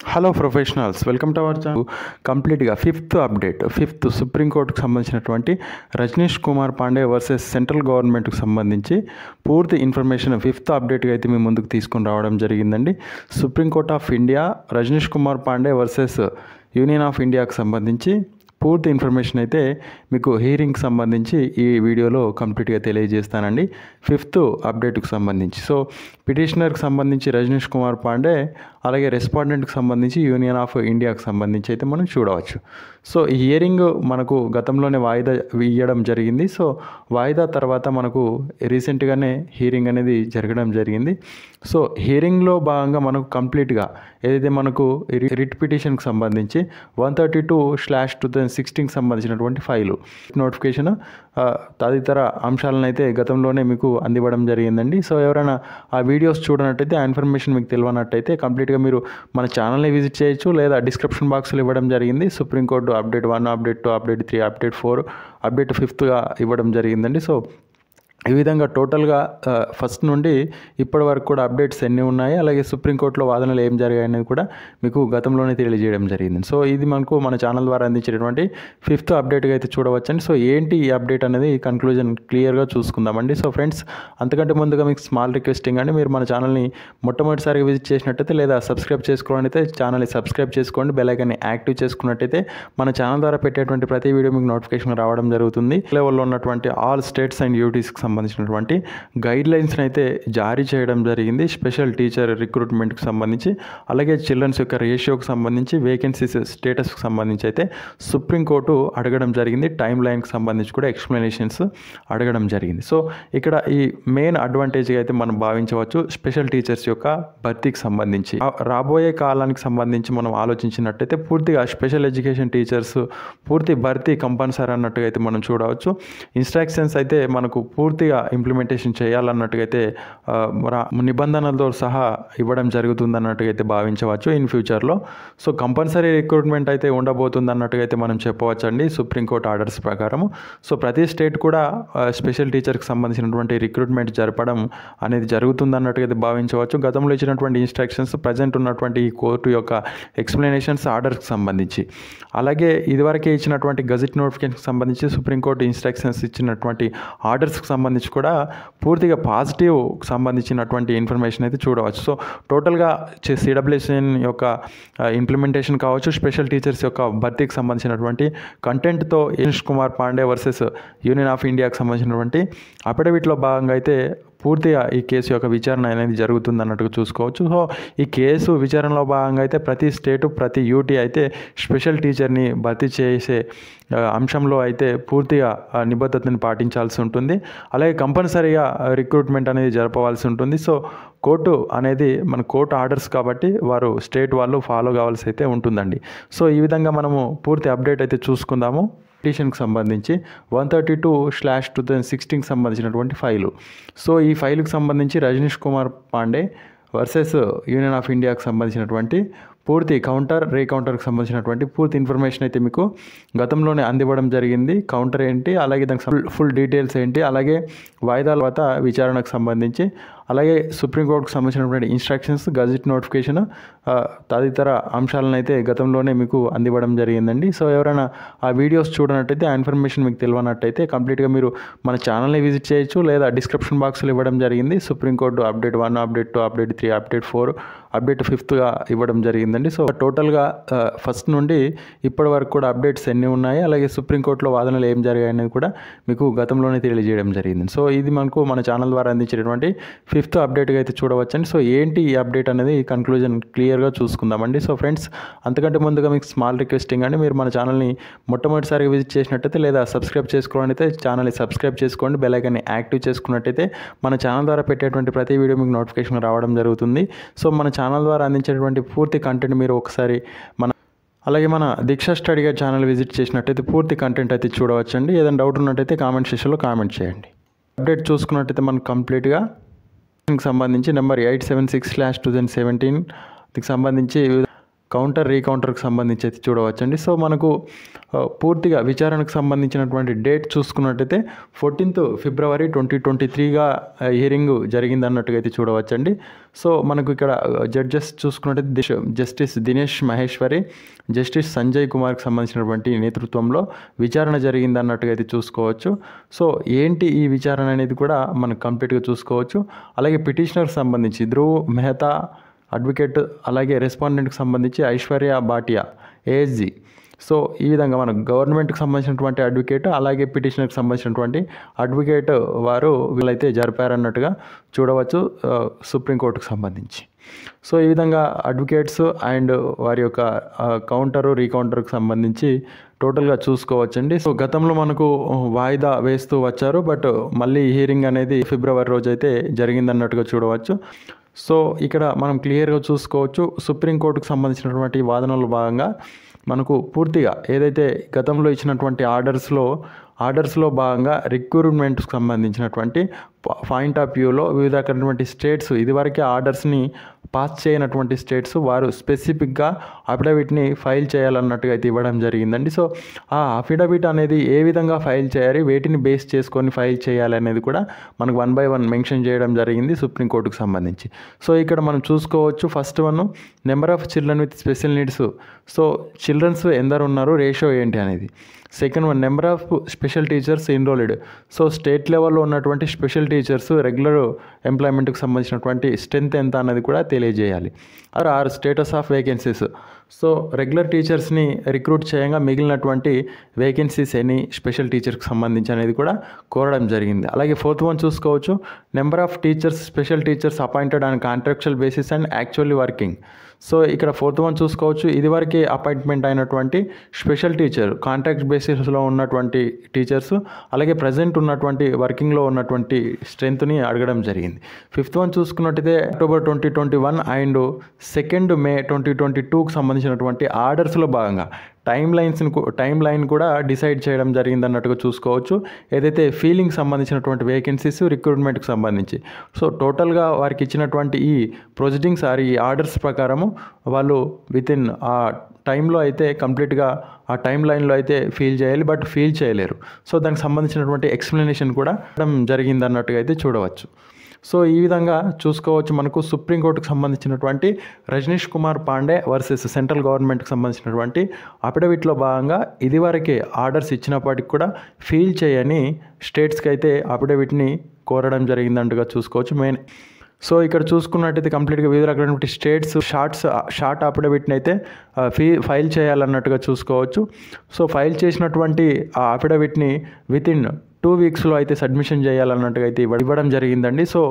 hello professionals welcome to our channel కంప్లీట్గా fifth update fifth సుప్రీంకోర్టుకు సంబంధించినటువంటి రజనీష్ కుమార్ పాండే వర్సెస్ సెంట్రల్ గవర్నమెంట్కి సంబంధించి పూర్తి ఇన్ఫర్మేషన్ ఫిఫ్త్ అప్డేట్గా అయితే మీ ముందుకు తీసుకొని రావడం జరిగిందండి supreme court of India Rajneesh Kumar Pandey versus union of ఇండియాకు సంబంధించి పూర్తి ఇన్ఫర్మేషన్ అయితే మీకు హీరింగ్కి సంబంధించి ఈ వీడియోలో కంప్లీట్గా తెలియజేస్తానండి ఫిఫ్త్ అప్డేట్కి సంబంధించి సో పిటిషనర్కి సంబంధించి రజనీష్ కుమార్ పాండే అలాగే రెస్పాండెంట్కి సంబంధించి యూనియన్ ఆఫ్ ఇండియాకి సంబంధించి అయితే మనం చూడవచ్చు సో ఈ హియరింగ్ మనకు గతంలోనే వాయిదా ఇవ్వడం జరిగింది సో వాయిదా తర్వాత మనకు రీసెంట్గానే హీరింగ్ అనేది జరగడం జరిగింది సో హీరింగ్లో భాగంగా మనకు కంప్లీట్గా ఏదైతే మనకు రిట్ పిటిషన్కి సంబంధించి one thirty two slash two thousand సిక్స్టీన్కి సంబంధించినటువంటి ఫైలు నోటిఫికేషన్ తదితర అంశాలను అయితే గతంలోనే మీకు అందివ్వడం జరిగిందండి సో ఎవరైనా ఆ వీడియోస్ చూడనట్టయితే ఆ ఇన్ఫర్మేషన్ మీకు తెలియనట్టయితే కంప్లీట్గా మీరు మన ఛానల్ని విజిట్ చేయొచ్చు లేదా డిస్క్రిప్షన్ బాక్స్లో ఇవ్వడం జరిగింది supreme court update one update two update three update four update ఫిఫ్త్గా ఇవ్వడం జరిగిందండి సో ఈ విధంగా టోటల్గా ఫస్ట్ నుండి ఇప్పటి వరకు కూడా అప్డేట్స్ ఎన్ని ఉన్నాయి అలాగే సుప్రీంకోర్టులో వాదనలు ఏం జరిగాయి అనేది కూడా మీకు గతంలోనే తెలియజేయడం జరిగింది సో ఇది మనకు మన ఛానల్ ద్వారా అందించేటటువంటి ఫిఫ్త్ అప్డేట్గా అయితే చూడవచ్చండి సో ఏంటి ఈ అప్డేట్ అనేది కన్క్లూజన్ క్లియర్గా చూసుకుందామండి సో ఫ్రెండ్స్ అంతకంటే ముందుగా మీకు స్మాల్ రిక్వెస్టింగ్ అండి మీరు మన ఛానల్ని మొట్టమొదటిసారిగా విజిట్ చేసినట్టయితే లేదా సబ్స్క్రైబ్ చేసుకోవాలైతే ఛానల్ని సబ్స్క్రైబ్ చేసుకోండి బెల్ ఐకాన్ని యాక్టివ్ చేసుకున్నట్టయితే మన ఛానల్ ద్వారా పెట్టేటువంటి ప్రతి వీడియో మీకు నోటిఫికేషన్ రావడం జరుగుతుంది లెవెల్లో ఉన్నటువంటి ఆల్ స్టేట్స్ అండ్ యూటీస్కి సంబంధించినటువంటి గైడ్ లైన్స్ని అయితే జారీ చేయడం జరిగింది స్పెషల్ టీచర్ రిక్రూట్మెంట్కి సంబంధించి అలాగే చిల్డ్రన్స్ యొక్క రేషియోకి సంబంధించి వేకెన్సీస్ స్టేటస్కి సంబంధించి అయితే సుప్రీంకోర్టు అడగడం జరిగింది టైం లైన్కి సంబంధించి కూడా ఎక్స్ప్లెనేషన్స్ అడగడం జరిగింది సో ఇక్కడ ఈ మెయిన్ అడ్వాంటేజ్గా అయితే మనం భావించవచ్చు స్పెషల్ టీచర్స్ యొక్క భర్తీకి సంబంధించి రాబోయే కాలానికి సంబంధించి మనం ఆలోచించినట్టయితే పూర్తిగా స్పెషల్ ఎడ్యుకేషన్ టీచర్స్ పూర్తి భర్తీ కంపల్సరీ అన్నట్టుగా అయితే మనం చూడవచ్చు ఇన్స్ట్రక్షన్స్ అయితే మనకు పూర్తిగా ఇంప్లిమెంటేషన్ చేయాలన్నట్టుగా అయితే నిబంధనలతో సహా ఇవ్వడం జరుగుతుంది అన్నట్టుగా అయితే భావించవచ్చు ఇన్ ఫ్యూచర్లో సో కంపల్సరీ రిక్రూట్మెంట్ అయితే ఉండబోతుంది అన్నట్టుగా అయితే మనం చెప్పవచ్చు అండి సుప్రీంకోర్టు ఆర్డర్స్ ప్రకారము సో ప్రతి స్టేట్ కూడా స్పెషల్ టీచర్కి సంబంధించినటువంటి రిక్రూట్మెంట్ జరపడం అనేది జరుగుతుంది అన్నట్టుగా అయితే భావించవచ్చు గతంలో ఇచ్చినటువంటి ఇన్స్ట్రక్షన్స్ ప్రజెంట్ ఉన్నటువంటి ఈ కోర్టు యొక్క ఎక్స్ప్లెనేషన్స్ ఆర్డర్కి సంబంధించి అలాగే ఇదివరకే ఇచ్చినటువంటి గజెట్ నోటిఫికేషన్కి సంబంధించి సుప్రీంకోర్టు ఇన్స్ట్రక్షన్స్ ఇచ్చినటువంటి ఆర్డర్స్కి సంబంధించి కూడా పూర్తిగా పాజిటివ్ సంబంధించినటువంటి ఇన్ఫర్మేషన్ అయితే చూడవచ్చు సో టోటల్గా సిడబ్ల్యూఎస్ఎన్ యొక్క ఇంప్లిమెంటేషన్ కావచ్చు స్పెషల్ టీచర్స్ యొక్క భర్తీకి సంబంధించినటువంటి కంటెంట్తో Yash Kumar Pandey versus union of ఇండియాకి సంబంధించినటువంటి అఫిడవిట్లో భాగంగా అయితే పూర్తిగా ఈ కేసు యొక్క విచారణ అనేది జరుగుతుంది అన్నట్టుగా చూసుకోవచ్చు సో ఈ కేసు విచారణలో భాగంగా అయితే ప్రతి స్టేటు ప్రతి యూటీ అయితే స్పెషల్ టీచర్ని భర్తీ చేసే అంశంలో అయితే పూర్తిగా నిబద్ధతని పాటించాల్సి ఉంటుంది అలాగే కంపల్సరీగా రిక్రూట్మెంట్ అనేది జరపవలసి ఉంటుంది సో కోర్టు అనేది మన కోర్టు ఆర్డర్స్ కాబట్టి వారు స్టేట్ వాళ్ళు ఫాలో కావాల్సి అయితే ఉంటుందండి సో ఈ విధంగా మనము పూర్తి అప్డేట్ అయితే చూసుకుందాము పిటిషన్కి సంబంధించి one thirty two slash two thousand సిక్స్టీన్కి సంబంధించినటువంటి ఫైలు సో ఈ ఫైలుకి సంబంధించి Rajneesh Kumar Pandey versus union of ఇండియాకి సంబంధించినటువంటి పూర్తి కౌంటర్ రే కౌంటర్కి సంబంధించినటువంటి పూర్తి ఇన్ఫర్మేషన్ అయితే మీకు గతంలోనే అందివ్వడం జరిగింది కౌంటర్ ఏంటి అలాగే దానికి ఫుల్ ఫుల్ డీటెయిల్స్ ఏంటి అలాగే వాయిదాల తర్వాత విచారణకు సంబంధించి అలాగే సుప్రీంకోర్టుకు సంబంధించినటువంటి ఇన్స్ట్రక్షన్స్ గజెట్ నోటిఫికేషన్ తదితర అంశాలను అయితే గతంలోనే మీకు అందివ్వడం జరిగిందండి సో ఎవరైనా ఆ వీడియోస్ చూడనట్టయితే ఆ ఇన్ఫర్మేషన్ మీకు తెలియనట్టయితే కంప్లీట్గా మీరు మన ఛానల్ని విజిట్ చేయొచ్చు లేదా డిస్క్రిప్షన్ బాక్స్లో ఇవ్వడం జరిగింది supreme court update one update two update three update four update ఫిఫ్త్గా ఇవ్వడం జరిగిందండి సో టోటల్గా ఫస్ట్ నుండి ఇప్పటి వరకు కూడా అప్డేట్స్ ఎన్ని ఉన్నాయి అలాగే సుప్రీంకోర్టులో వాదనలు ఏం జరిగాయి అనేది కూడా మీకు గతంలోనే తెలియజేయడం జరిగింది సో ఇది మనకు మన ఛానల్ ద్వారా అందించేటటువంటి ఫిఫ్త్ అప్డేట్గా అయితే చూడవచ్చండి సో ఏంటి ఈ అప్డేట్ అనేది కన్క్లూజన్ క్లియర్గా చూసుకుందామండి సో ఫ్రెండ్స్ అంతకంటే ముందుగా మీకు స్మాల్ రిక్వెస్టింగ్ అండి మీరు మన ఛానల్ని మొట్టమొదటిసారిగా విజిట్ చేసినట్టయితే లేదా సబ్స్క్రైబ్ చేసుకోవాలైతే ఛానల్ని సబ్స్క్రైబ్ చేసుకోండి బెల్ ఐకాన్ని యాక్టివ్ చేసుకున్నట్టయితే మన ఛానల్ ద్వారా పెట్టేటువంటి ప్రతి వీడియో మీకు నోటిఫికేషన్ రావడం జరుగుతుంది సో మన ఛానల్ ద్వారా అందించేటువంటి పూర్తి కంటెంట్ మీరు ఒకసారి మన అలాగే మన దీక్ష స్టడీగా ఛానల్ విజిట్ చేసినట్టయితే పూర్తి కంటెంట్ అయితే చూడవచ్చండి ఏదైనా డౌట్ ఉన్నట్టయితే కామెంట్ సెషన్లో కామెంట్ చేయండి అప్డేట్ చూసుకున్నట్టయితే మనకు కంప్లీట్గా సంబంధించి number eight seven six slash two thousand seventeen దీనికి సంబంధించి కౌంటర్ రీకౌంటర్కి సంబంధించి అయితే చూడవచ్చండి సో మనకు ఆ, పూర్తిగా విచారణకు సంబంధించినటువంటి డేట్ చూసుకున్నట్టయితే ఫోర్టీన్త్ ఫిబ్రవరి ట్వంటీ ట్వంటీ త్రీగా హియరింగ్ జరిగింది అన్నట్టుగా అయితే చూడవచ్చండి సో మనకు ఇక్కడ జడ్జెస్ చూసుకున్నట్టయితే దిశ- జస్టిస్ దినేష్ మహేశ్వరి జస్టిస్ సంజయ్ కుమార్కి సంబంధించినటువంటి నేతృత్వంలో విచారణ జరిగింది అన్నట్టుగా అయితే చూసుకోవచ్చు సో ఏంటి ఈ విచారణ అనేది కూడా మనం కంప్లీట్గా చూసుకోవచ్చు అలాగే పిటిషనర్కి సంబంధించి ధ్రువ్ మెహతా అడ్వకేట్ అలాగే రెస్పాండెంట్కి సంబంధించి ఐశ్వర్య భాటియా ఏఎస్జీ సో ఈ విధంగా మన గవర్నమెంట్కి సంబంధించినటువంటి అడ్వకేట్ అలాగే పిటిషనర్కి సంబంధించినటువంటి అడ్వకేట్ వారు వీళ్ళైతే జరిపారన్నట్టుగా చూడవచ్చు ఆ, సుప్రీంకోర్టుకు సంబంధించి సో ఈ విధంగా అడ్వకేట్స్ అండ్ వారి యొక్క ఆ, కౌంటరు రీకౌంటర్కి సంబంధించి టోటల్గా చూసుకోవచ్చండి సో గతంలో మనకు వాయిదా వేస్తూ వచ్చారు బట్ మళ్ళీ హియరింగ్ అనేది ఫిబ్రవరి రోజు అయితే జరిగిందన్నట్టుగా చూడవచ్చు సో ఇక్కడ మనం క్లియర్గా చూసుకోవచ్చు సుప్రీంకోర్టుకు సంబంధించినటువంటి వాదనలో భాగంగా మనకు పూర్తిగా ఏదైతే గతంలో ఇచ్చినటువంటి ఆర్డర్స్లో ఆర్డర్స్లో భాగంగా రిక్రూట్మెంట్కి సంబంధించినటువంటి పాయింట్ ఆఫ్ వ్యూలో వివిధ రకమైనటువంటి స్టేట్స్ ఇదివరకే ఆర్డర్స్ని పాస్ చేయనటువంటి స్టేట్స్ వారు స్పెసిఫిక్గా అఫిడవిట్ని ఫైల్ చేయాలన్నట్టుగా అయితే ఇవ్వడం జరిగిందండి సో ఆ అఫిడవిట్ అనేది ఏ విధంగా ఫైల్ చేయాలి వేటిని బేస్ చేసుకొని ఫైల్ చేయాలి అనేది కూడా మనకు వన్ బై వన్ మెన్షన్ చేయడం జరిగింది సుప్రీంకోర్టుకు సంబంధించి సో ఇక్కడ మనం చూసుకోవచ్చు first one number of children with special needs so childrens ఎందరు ఉన్నారు రేషియో ఏంటి అనేది second one number of special teachers enrolled so state లెవెల్లో ఉన్నటువంటి స్పెషల్ టీచర్స్ రెగ్యులర్ ఎంప్లాయ్మెంట్కి సంబంధించినటువంటి స్ట్రెంత్ ఎంత అన్నది కూడా తెలియజేయాలి or or status of vacancies so regular టీచర్స్ని రిక్రూట్ చేయంగా మిగిలినటువంటి వేకెన్సీస్ ఎనీ స్పెషల్ టీచర్కి సంబంధించి అనేది కూడా కోరడం జరిగింది అలాగే ఫోర్త్ వన్ చూసుకోవచ్చు number of teachers special teachers appointed on contractual basis and actually working so ఇక్కడ ఫోర్త్ వన్ చూసుకోవచ్చు ఇదివరకే అపాయింట్మెంట్ అయినటువంటి స్పెషల్ టీచర్ కాంట్రాక్ట్ బేసిస్లో ఉన్నటువంటి టీచర్స్ అలాగే ప్రజెంట్ ఉన్నటువంటి వర్కింగ్లో ఉన్నటువంటి స్ట్రెంత్ని అడగడం జరిగింది ఫిఫ్త్ వన్ చూసుకున్నట్టయితే October twenty twenty one and second May twenty twenty టూకి సంబంధించినటువంటి ఆర్డర్స్లో భాగంగా టైం లైన్స్ని టైం లైన్ కూడా డిసైడ్ చేయడం జరిగింది అన్నట్టుగా చూసుకోవచ్చు ఏదైతే ఫీలింగ్ సంబంధించినటువంటి వేకెన్సీస్ రిక్రూట్మెంట్కి సంబంధించి సో టోటల్గా వారికి ఇచ్చినటువంటి ఈ ప్రొసీడింగ్స్ ఆర్ ఈ ఆర్డర్స్ ప్రకారము వాళ్ళు విత్ ఇన్ ఆ టైంలో అయితే కంప్లీట్గా ఆ టైం లైన్లో అయితే ఫీల్ చేయాలి బట్ ఫీల్ చేయలేరు సో దానికి సంబంధించినటువంటి ఎక్స్ప్లెనేషన్ కూడా ఇవ్వడం జరిగింది అన్నట్టుగా అయితే చూడవచ్చు సో ఈ విధంగా చూసుకోవచ్చు మనకు సుప్రీంకోర్టుకు సంబంధించినటువంటి రజనీష్ కుమార్ పాండే వర్సెస్ సెంట్రల్ గవర్నమెంట్కి సంబంధించినటువంటి అఫిడవిట్లో భాగంగా ఇదివరకే ఆర్డర్స్ ఇచ్చినప్పటికి కూడా ఫీల్ చేయని స్టేట్స్కి అయితే అఫిడవిట్ని కోరడం జరిగిందంటుగా చూసుకోవచ్చు మెయిన్ సో ఇక్కడ చూసుకున్నట్టయితే కంప్లీట్గా వివిధ రకమైనటువంటి స్టేట్స్ షార్ట్స్ షార్ట్ అఫిడవిట్ని అయితే ఆ, ఫీ ఫైల్ చేయాలన్నట్టుగా చూసుకోవచ్చు సో ఫైల్ చేసినటువంటి ఆ అఫిడవిట్ని విత్ ఇన్ టూ వీక్స్లో అయితే సబ్మిషన్ చేయాలన్నట్టుగా అయితే ఇవ్వ- ఇవ్వడం జరిగిందండి సో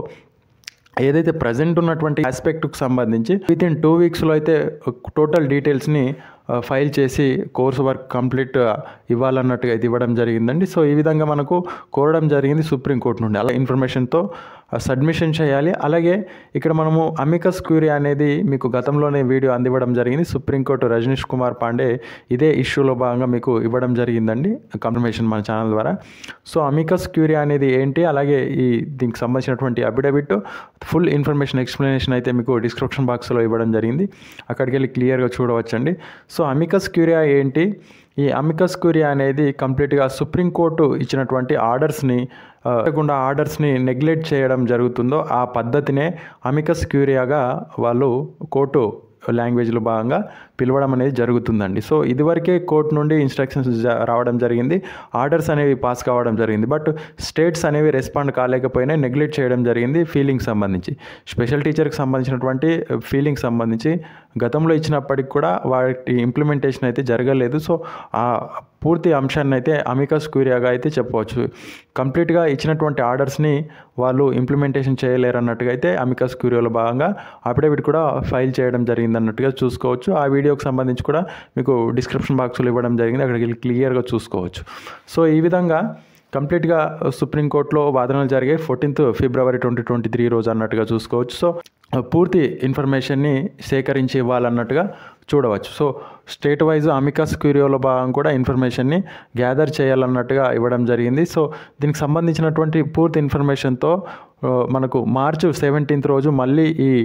ఏదైతే ప్రజెంట్ ఉన్నటువంటి ఆస్పెక్ట్కి సంబంధించి విత్ ఇన్ టూ వీక్స్లో అయితే టోటల్ డీటెయిల్స్ని ఫైల్ చేసి కోర్స్ వర్క్ కంప్లీట్ ఇవ్వాలన్నట్టుగా అయితే ఇవ్వడం జరిగిందండి సో ఈ విధంగా మనకు కోరడం జరిగింది సుప్రీంకోర్టు నుండి అలా ఇన్ఫర్మేషన్తో సబ్మిషన్ చేయాలి అలాగే ఇక్కడ మనము అమికస్ క్యూరీ అనేది మీకు గతంలోనే వీడియో అందివ్వడం జరిగింది సుప్రీంకోర్టు రజనీష్ కుమార్ పాండే ఇదే ఇష్యూలో భాగంగా మీకు ఇవ్వడం జరిగిందండి కన్ఫర్మేషన్ మన ఛానల్ ద్వారా సో అమికస్ క్యూరీ అనేది ఏంటి అలాగే ఈ దీనికి సంబంధించినటువంటి అఫిడవిట్ ఫుల్ ఇన్ఫర్మేషన్ ఎక్స్ప్లెనేషన్ అయితే మీకు డిస్క్రిప్షన్ బాక్స్లో ఇవ్వడం జరిగింది అక్కడికి వెళ్ళి క్లియర్గా చూడవచ్చండి సో అమికస్ క్యూరియా ఏంటి ఈ అమికస్ క్యూరియా అనేది కంప్లీట్గా సుప్రీంకోర్టు ఇచ్చినటువంటి ఆర్డర్స్ని ఆ, కాకుండా ఆర్డర్స్ని నెగ్లెక్ట్ చేయడం జరుగుతుందో ఆ పద్ధతినే అమికస్ క్యూరియాగా వాళ్ళు కోర్టు లాంగ్వేజ్లో భాగంగా పిలవడం అనేది జరుగుతుందండి సో ఇదివరకే కోర్టు నుండి ఇన్స్ట్రక్షన్స్ జ- రావడం జరిగింది ఆర్డర్స్ అనేవి పాస్ కావడం జరిగింది బట్ స్టేట్స్ అనేవి రెస్పాండ్ కాలేకపోయినా నెగ్లెక్ట్ చేయడం జరిగింది ఫీలింగ్ సంబంధించి స్పెషల్ టీచర్కి సంబంధించినటువంటి ఫీలింగ్ సంబంధించి గతంలో ఇచ్చినప్పటికి కూడా వాటి ఇంప్లిమెంటేషన్ అయితే జరగలేదు సో ఆ పూర్తి అంశాన్ని అయితే అమికస్ క్యూరియాగా అయితే చెప్పవచ్చు కంప్లీట్గా ఇచ్చినటువంటి ఆర్డర్స్ని వాళ్ళు ఇంప్లిమెంటేషన్ చేయలేరు అన్నట్టుగా అయితే అమికస్ క్యూరియాలో భాగంగా అఫిడవిట్ కూడా ఫైల్ చేయడం జరిగింది అన్నట్టుగా చూసుకోవచ్చు ఆ వీడియోకి సంబంధించి కూడా మీకు డిస్క్రిప్షన్ బాక్స్లో ఇవ్వడం జరిగింది అక్కడికి వెళ్ళి క్లియర్గా చూసుకోవచ్చు సో ఈ విధంగా కంప్లీట్గా సుప్రీంకోర్టులో వాదనలు జరిగాయి fourteenth February twenty twenty three రోజు అన్నట్టుగా చూసుకోవచ్చు సో పూర్తి ఇన్ఫర్మేషన్ని సేకరించి ఇవ్వాలన్నట్టుగా చూడవచ్చు సో స్టేట్ వైజ్ అమికస్ క్యూరియోలో భాగం కూడా ఇన్ఫర్మేషన్ని గ్యాదర్ చేయాలన్నట్టుగా ఇవ్వడం జరిగింది సో దీనికి సంబంధించినటువంటి పూర్తి ఇన్ఫర్మేషన్తో ఆ, మనకు మార్చి సెవెంటీన్త్ రోజు మళ్ళీ ఈ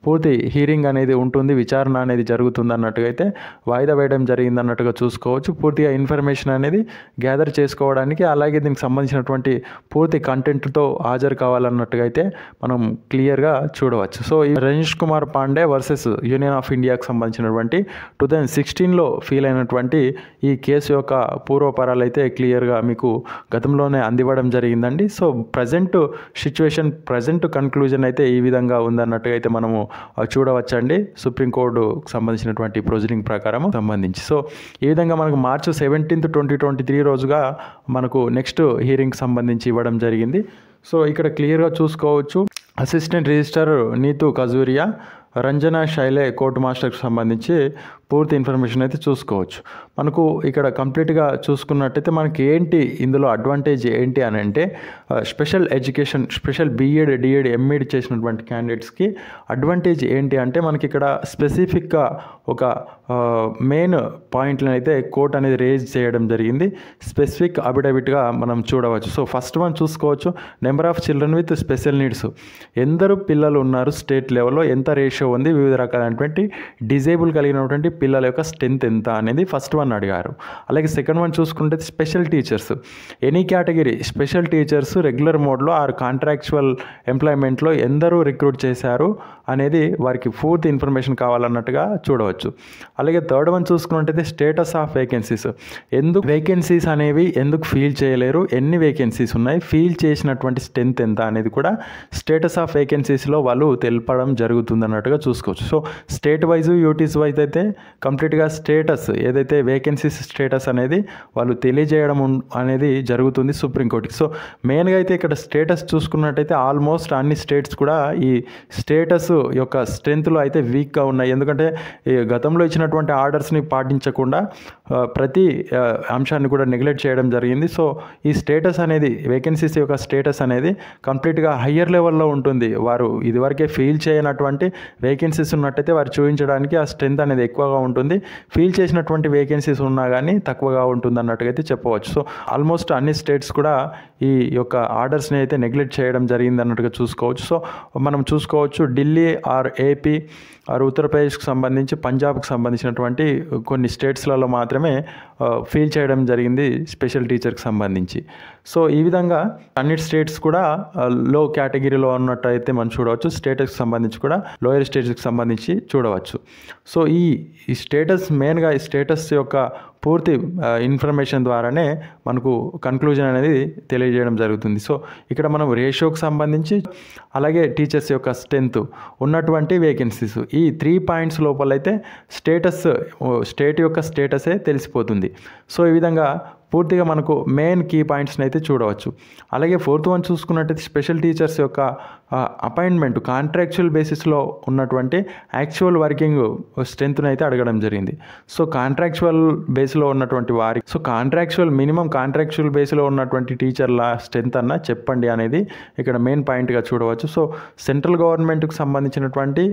పూర్తి హీరింగ్ అనేది ఉంటుంది విచారణ అనేది జరుగుతుంది అన్నట్టుగా అయితే వాయిదా వేయడం జరిగింది అన్నట్టుగా చూసుకోవచ్చు పూర్తిగా ఇన్ఫర్మేషన్ అనేది గ్యాదర్ చేసుకోవడానికి అలాగే దీనికి సంబంధించినటువంటి పూర్తి కంటెంట్తో హాజరు కావాలన్నట్టుగా అయితే మనం క్లియర్గా చూడవచ్చు సో ఈ Rajneesh Kumar Pandey versus union of ఇండియాకి సంబంధించినటువంటి టూ థౌజండ్ సిక్స్టీన్లో ఫీల్ అయినటువంటి ఈ కేసు యొక్క పూర్వపరాలు అయితే క్లియర్గా మీకు గతంలోనే అందివ్వడం జరిగిందండి so present situation present conclusion అయితే ఈ విధంగా ఉందన్నట్టుగా అయితే మనము ఆ, చూడవచ్చండి సుప్రీంకోర్టుకు సంబంధించినటువంటి ప్రొసీడింగ్ ప్రకారం సంబంధించి సో ఈ విధంగా మనకు March seventeenth twenty twenty three రోజుగా మనకు నెక్స్ట్ హీరింగ్ సంబంధించి ఇవ్వడం జరిగింది సో ఇక్కడ క్లియర్గా చూసుకోవచ్చు assistant registrar Neetu Kajuria Ranjana Shailey court మాస్టర్కి సంబంధించి పూర్తి ఇన్ఫర్మేషన్ అయితే చూసుకోవచ్చు మనకు ఇక్కడ కంప్లీట్గా చూసుకున్నట్టయితే మనకి ఏంటి ఇందులో అడ్వాంటేజ్ ఏంటి అని అంటే ఆ, special education special BEd DEd MEd చేసినటువంటి క్యాండిడేట్స్కి అడ్వాంటేజ్ ఏంటి అంటే మనకి ఇక్కడ స్పెసిఫిక్గా ఒక ఆ, మెయిన్ పాయింట్లను అయితే కోర్ట్ అనేది రేజ్ చేయడం జరిగింది స్పెసిఫిక్ అఫిడవిట్గా మనం చూడవచ్చు సో ఫస్ట్ వన్ చూసుకోవచ్చు number of children with special needs ఎందరు పిల్లలు ఉన్నారు స్టేట్ లెవెల్లో ఎంత రేషియో ఉంది వివిధ రకాలైనటువంటి డిజేబుల్ కలిగినటువంటి పిల్లల యొక్క స్ట్రెంత్ ఎంత అనేది ఫస్ట్ వన్ అడిగారు అలాగే సెకండ్ వన్ చూసుకుంటే special teachers any category special teachers regular మోడ్లో ఆర్ కాంట్రాక్చువల్ ఎంప్లాయ్మెంట్లో ఎందరూ రిక్రూట్ చేశారు అనేది వారికి పూర్తి ఇన్ఫర్మేషన్ కావాలన్నట్టుగా చూడవచ్చు అలాగే థర్డ్ వన్ చూసుకున్నట్టయితే స్టేటస్ ఆఫ్ వేకెన్సీస్ ఎందుకు వేకెన్సీస్ అనేవి ఎందుకు ఫీల్ చేయలేరు ఎన్ని వేకెన్సీస్ ఉన్నాయి ఫీల్ చేసినటువంటి స్ట్రెంత్ ఎంత అనేది కూడా స్టేటస్ ఆఫ్ వేకెన్సీస్లో వాళ్ళు తెలపడం జరుగుతుంది అన్నట్టుగా చూసుకోవచ్చు so state wise UTs wise అయితే కంప్లీట్గా స్టేటస్ ఏదైతే వేకెన్సీస్ స్టేటస్ అనేది వాళ్ళు తెలియజేయడం ఉన్- అనేది జరుగుతుంది సుప్రీంకోర్టుకి సో మెయిన్గా అయితే ఇక్కడ స్టేటస్ చూసుకున్నట్టయితే ఆల్మోస్ట్ అన్ని స్టేట్స్ కూడా ఈ స్టేటస్ యొక్క స్ట్రెంత్లో అయితే వీక్గా ఉన్నాయి ఎందుకంటే ఈ గతంలో ఇచ్చినటువంటి ఆర్డర్స్ని పాటించకుండా ఆ, ప్రతి ఆ, అంశాన్ని కూడా నెగ్లెక్ట్ చేయడం జరిగింది సో ఈ స్టేటస్ అనేది వేకెన్సీస్ యొక్క స్టేటస్ అనేది కంప్లీట్గా హయ్యర్ లెవెల్లో ఉంటుంది వారు ఇదివరకే ఫీల్ చేయనటువంటి వేకెన్సీస్ ఉన్నట్టయితే వారు చూపించడానికి ఆ స్ట్రెంత్ అనేది ఎక్కువగా ఉంటుంది ఫీల్ చేసినటువంటి వేకెన్సీస్ ఉన్నా కానీ తక్కువగా ఉంటుంది అన్నట్టుగా అయితే చెప్పవచ్చు సో ఆల్మోస్ట్ అన్ని స్టేట్స్ కూడా ఈ యొక్క ఆర్డర్స్ని అయితే నెగ్లెక్ట్ చేయడం జరిగింది అన్నట్టుగా చూసుకోవచ్చు సో మనం చూసుకోవచ్చు ఢిల్లీ ఆర్ ఏపీ ఆర్ ఉత్తరప్రదేశ్కి సంబంధించి పంజాబ్కి సంబంధించినటువంటి కొన్ని స్టేట్స్లలో మాత్రమే ఫీల్ చేయడం జరిగింది స్పెషల్ టీచర్కి సంబంధించి సో ఈ విధంగా అన్ని స్టేట్స్ కూడా లో కేటగిరీలో ఉన్నట్టయితే మనం చూడవచ్చు స్టేటస్కి సంబంధించి కూడా లోయర్ స్టేట్స్కి సంబంధించి చూడవచ్చు సో ఈ ఈ స్టేటస్ మెయిన్గా ఈ స్టేటస్ యొక్క పూర్తి ఇన్ఫర్మేషన్ ద్వారానే మనకు కన్క్లూజన్ అనేది తెలియజేయడం జరుగుతుంది సో ఇక్కడ మనం రేషియోకి సంబంధించి అలాగే టీచర్స్ యొక్క స్ట్రెంత్ ఉన్నటువంటి వేకెన్సీస్ ఈ త్రీ పాయింట్స్ లోపలైతే స్టేటస్ స్టేట్ యొక్క స్టేటసే తెలిసిపోతుంది సో ఈ విధంగా పూర్తిగా మనకు మెయిన్ కీ పాయింట్స్ని అయితే చూడవచ్చు అలాగే ఫోర్త్ వన్ చూసుకున్నట్టయితే స్పెషల్ టీచర్స్ యొక్క అపాయింట్మెంట్ కాంట్రాక్చువల్ బేసిస్లో ఉన్నటువంటి యాక్చువల్ వర్కింగ్ స్ట్రెంత్ని అయితే అడగడం జరిగింది సో కాంట్రాక్చువల్ బేస్లో ఉన్నటువంటి వారి సో కాంట్రాక్చువల్ మినిమం కాంట్రాక్చువల్ బేస్లో ఉన్నటువంటి టీచర్ల స్ట్రెంత్ అన్న చెప్పండి అనేది ఇక్కడ మెయిన్ పాయింట్గా చూడవచ్చు సో సెంట్రల్ గవర్నమెంట్కి సంబంధించినటువంటి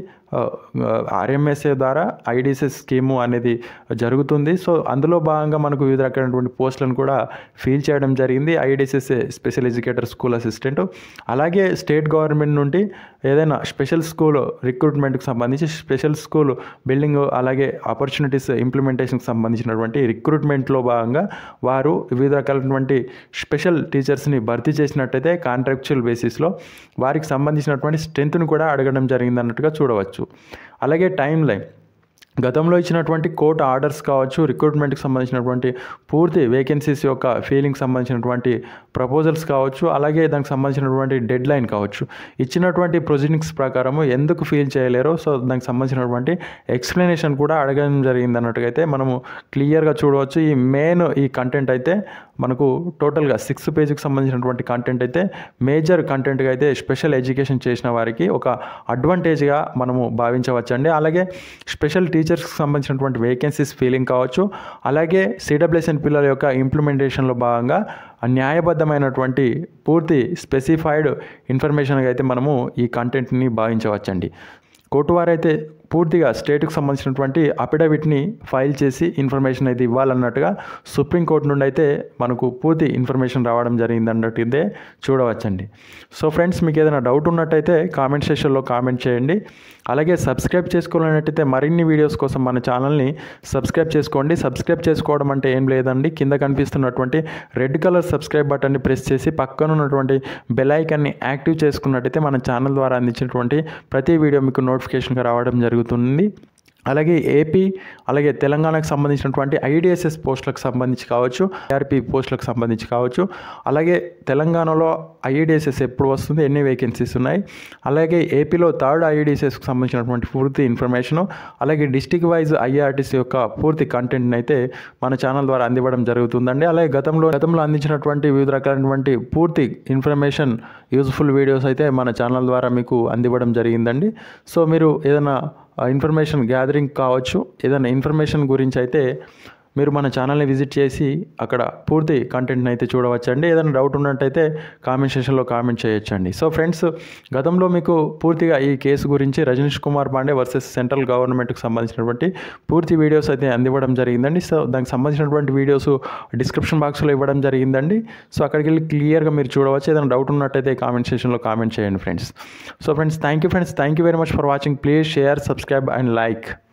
ఆర్ఎంఎస్ఏ ద్వారా ఐడిసిఎస్ స్కీము అనేది జరుగుతుంది సో అందులో భాగంగా మనకు వివిధ రకాలైనటువంటి పోస్టులను కూడా ఫీల్ చేయడం జరిగింది IDCS special educator school assistant అలాగే స్టేట్ గవర్నమెంట్ నుండి ఏదైనా స్పెషల్ స్కూల్ రిక్రూట్మెంట్కి సంబంధించి స్పెషల్ స్కూల్ బిల్డింగ్ అలాగే ఆపర్చునిటీస్ ఇంప్లిమెంటేషన్కి సంబంధించినటువంటి రిక్రూట్మెంట్లో భాగంగా వారు వివిధ రకాలైనటువంటి స్పెషల్ టీచర్స్ని భర్తీ చేసినట్టయితే కాంట్రాక్చువల్ బేసిస్లో వారికి సంబంధించినటువంటి స్ట్రెంత్ను కూడా అడగడం జరిగింది అన్నట్టుగా చూడవచ్చు అలాగే టైం లైన్ గతంలో ఇచ్చినటువంటి కోర్టు ఆర్డర్స్ కావచ్చు రిక్రూట్మెంట్కి సంబంధించినటువంటి పూర్తి వేకెన్సీస్ యొక్క ఫీలింగ్ సంబంధించినటువంటి ప్రపోజల్స్ కావచ్చు అలాగే దానికి సంబంధించినటువంటి డెడ్ లైన్ కావచ్చు ఇచ్చినటువంటి ప్రొసీడింగ్స్ ప్రకారము ఎందుకు ఫీల్ చేయలేరో సో దానికి సంబంధించినటువంటి ఎక్స్ప్లెనేషన్ కూడా అడగడం జరిగింది అన్నట్టుగా అయితే మనము క్లియర్గా చూడవచ్చు ఈ మెయిన్ ఈ కంటెంట్ అయితే మనకు టోటల్గా సిక్స్త్ పేజీకి సంబంధించినటువంటి కంటెంట్ అయితే మేజర్ కంటెంట్గా అయితే స్పెషల్ ఎడ్యుకేషన్ చేసిన వారికి ఒక అడ్వాంటేజ్గా మనము భావించవచ్చండి అలాగే స్పెషల్ టీచర్స్కి సంబంధించినటువంటి వేకెన్సీస్ ఫీలింగ్ కావచ్చు అలాగే సిడబ్ల్యూఎస్ఎన్ పిల్లల యొక్క ఇంప్లిమెంటేషన్లో భాగంగా న్యాయబద్ధమైనటువంటి పూర్తి స్పెసిఫైడ్ ఇన్ఫర్మేషన్గా అయితే మనము ఈ కంటెంట్ని భావించవచ్చండి కోర్టు వారైతే పూర్తిగా స్టేట్కి సంబంధించినటువంటి అఫిడవిట్ని ఫైల్ చేసి ఇన్ఫర్మేషన్ అయితే ఇవ్వాలన్నట్టుగా సుప్రీంకోర్టు నుండి అయితే మనకు పూర్తి ఇన్ఫర్మేషన్ రావడం జరిగింది అన్నట్టు చూడవచ్చండి సో ఫ్రెండ్స్ మీకు ఏదైనా డౌట్ ఉన్నట్టయితే కామెంట్ సెషన్లో కామెంట్ చేయండి అలాగే సబ్స్క్రైబ్ చేసుకోవాలన్నట్టయితే మరిన్ని వీడియోస్ కోసం మన ఛానల్ని సబ్స్క్రైబ్ చేసుకోండి సబ్స్క్రైబ్ చేసుకోవడం అంటే ఏం లేదండి కింద కనిపిస్తున్నటువంటి రెడ్ కలర్ సబ్స్క్రైబ్ బటన్ని ప్రెస్ చేసి పక్కన ఉన్నటువంటి బెల్ ఐకాన్ని యాక్టివ్ చేసుకున్నట్టయితే మన ఛానల్ ద్వారా అందించినటువంటి ప్రతి వీడియో మీకు నోటిఫికేషన్గా రావడం జరుగుతుంది అలాగే ఏపీ అలాగే తెలంగాణకు సంబంధించినటువంటి ఐడిఎస్ఎస్ పోస్టులకు సంబంధించి కావచ్చు ఆర్పీ పోస్టులకు సంబంధించి కావచ్చు అలాగే తెలంగాణలో ఐడిఎస్ఎస్ ఎప్పుడు వస్తుంది ఎన్ని వేకెన్సీస్ ఉన్నాయి అలాగే ఏపీలో థర్డ్ ఐడిఎస్ఎస్కి సంబంధించినటువంటి పూర్తి ఇన్ఫర్మేషను అలాగే డిస్టిక్ వైజ్ ఐఆర్టీసీ యొక్క పూర్తి కంటెంట్ని అయితే మన ఛానల్ ద్వారా అందివ్వడం జరుగుతుందండి అలాగే గతంలో గతంలో అందించినటువంటి వివిధ రకాలైనటువంటి పూర్తి ఇన్ఫర్మేషన్ యూజ్ఫుల్ వీడియోస్ అయితే మన ఛానల్ ద్వారా మీకు అందివ్వడం జరిగిందండి సో మీరు ఏదైనా ఇన్ఫర్మేషన్ గ్యాదరింగ్ కావచ్చు ఏదైనా ఇన్ఫర్మేషన్ గురించి అయితే మీరు మన ఛానల్ని విజిట్ చేసి అక్కడ పూర్తి కంటెంట్ని అయితే చూడవచ్చండి ఏదైనా డౌట్ ఉన్నట్టయితే కామెంట్ సెషన్లో కామెంట్ చేయొచ్చండి సో ఫ్రెండ్స్ గతంలో మీకు పూర్తిగా ఈ కేసు గురించి రజనీష్ కుమార్ పాండే వర్సెస్ సెంట్రల్ గవర్నమెంట్కి సంబంధించినటువంటి పూర్తి వీడియోస్ అయితే అందివ్వడం జరిగిందండి సో దానికి సంబంధించినటువంటి వీడియోస్ డిస్క్రిప్షన్ బాక్స్లో ఇవ్వడం జరిగిందండి సో అక్కడికి వెళ్ళి క్లియర్గా మీరు చూడవచ్చు ఏదైనా డౌట్ ఉన్నట్టయితే కామెంట్ సెషన్లో కామెంట్ చేయండి friends so friends thank you friends thank you very much for watching please share subscribe and like